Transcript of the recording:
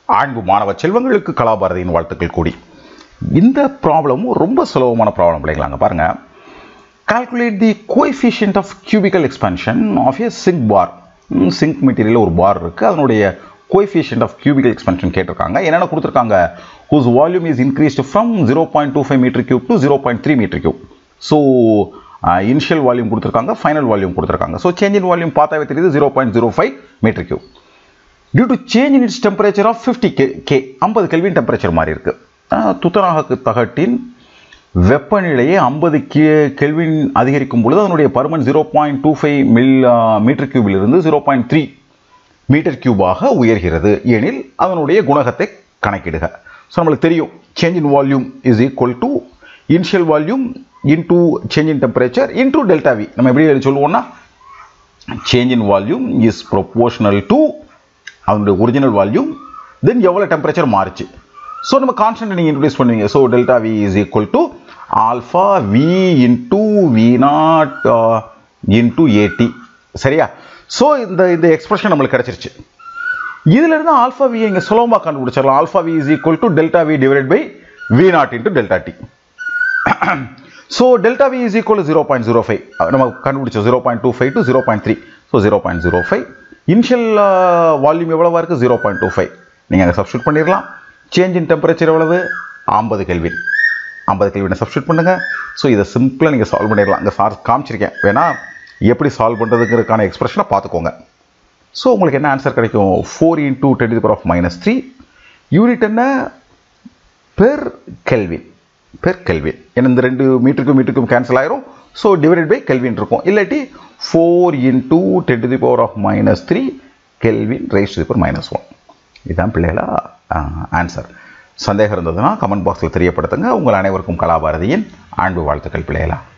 அன்பு மாணவ செல்வங்களுக்கு கலாபாரதியின் வாழ்த்துக்கள் கூடி இந்த ப்ராப்ளமும் ரொம்ப சுலபமான ப்ராப்ளம் பிள்ளைங்களாங்க பாருங்க calculate the coefficient of cubical expansion of a zinc bar zinc material ஒரு பார் இருக்குது அதனுடைய கோஎஃபிஷியன்ட் ஆஃப் கியூபிக்கல் எக்ஸ்பான்ஷன் கேட்டிருக்காங்க என்னென்ன கொடுத்துருக்காங்க whose volume is increased from zero point two five metre cube to zero point three metre cube so initial volume கொடுத்துருக்காங்க final volume கொடுத்துருக்காங்க so change in volume பார்த்தாவே தெரியுது zero point zero five metre cube due to change in its temperature of fifty K K ஐம்பது kelvin temperature மாதிரி இருக்கு துத்தநாக தகட்டின் வெப்பநிலையை ஐம்பது கே கெல்வின் அதிகரிக்கும் பொழுது அதனுடைய பருமன் zero point two five millimetre கியூபிலிருந்து ஜீரோ பாயிண்ட் த்ரீ மீட்டர் கியூபாக உயர்கிறது எனில் அதனுடைய குணகத்தை கணக்கிடுக ஸோ நம்மளுக்கு தெரியும் change in volume is equal to initial volume into change in temperature into delta V நம்ம எப்படி சொல்லுவோம்னா change in volume is proportional to அதனுடைய ஒரிஜினல் வால்யூம் தென் எவ்வளோ டெம்பரேச்சர் மாறுச்சு ஸோ நம்ம கான்ஸ்டன்ட் நீங்கள் இன்ட்ரடியூஸ் பண்ணுவீங்க so delta V is equal to alpha V into we naught into A சரியா ஸோ இந்த இந்த எக்ஸ்பிரஷன் நம்மளுக்கு கிடச்சிருச்சு இதிலிருந்து ஆல்ஃபா வி இங்கே சுலபமாக கண்டுபிடிச்சிடலாம் alpha V is equal to delta V divide by V naught into delta T so delta V is equal zero point zero five நம்ம கண்டுபிடிச்சோம் zero point two five to zero point three so zero point zero five initial volume எவ்வளவா இருக்குது zero point two five நீங்கள் அங்கே substitute பண்ணிடலாம் change in temperature எவ்வளவு ஐம்பது kelvin ஐம்பது கெல்வினை சப்ஸ்டியூட் பண்ணுங்கள் ஸோ இதை சிம்பிளாக நீங்கள் சால்வ் பண்ணிடலாம் அங்கே சார் காமிச்சிருக்கேன் வேணா எப்படி சால்வ் பண்ணுறதுங்கிறதுக்கான எக்ஸ்பிரஷனை பார்த்துக்கோங்க ஸோ உங்களுக்கு என்ன ஆன்சர் கிடைக்கும் four into ten power of minus three unit என்ன பெர் கெல்வின் பெர் கெல்வின் ஏன்னா இந்த ரெண்டு மீட்டருக்கும் மீட்டருக்கும் கேன்சல் ஆயிரும் ஸோ டிவைடட் பை கெல்வின் இருக்கும் இல்லாட்டி four into ten to the power of minus three kelvin raise to the power minus one இதுதான் பிள்ளைகளா ஆன்சர் சந்தேகம் இருந்ததுன்னா கமெண்ட் பாக்ஸில் தெரியப்படுத்துங்க உங்கள் அனைவருக்கும் கலாபாரதியின் ஆண்டு வாழ்த்துக்கள் பிள்ளைகளா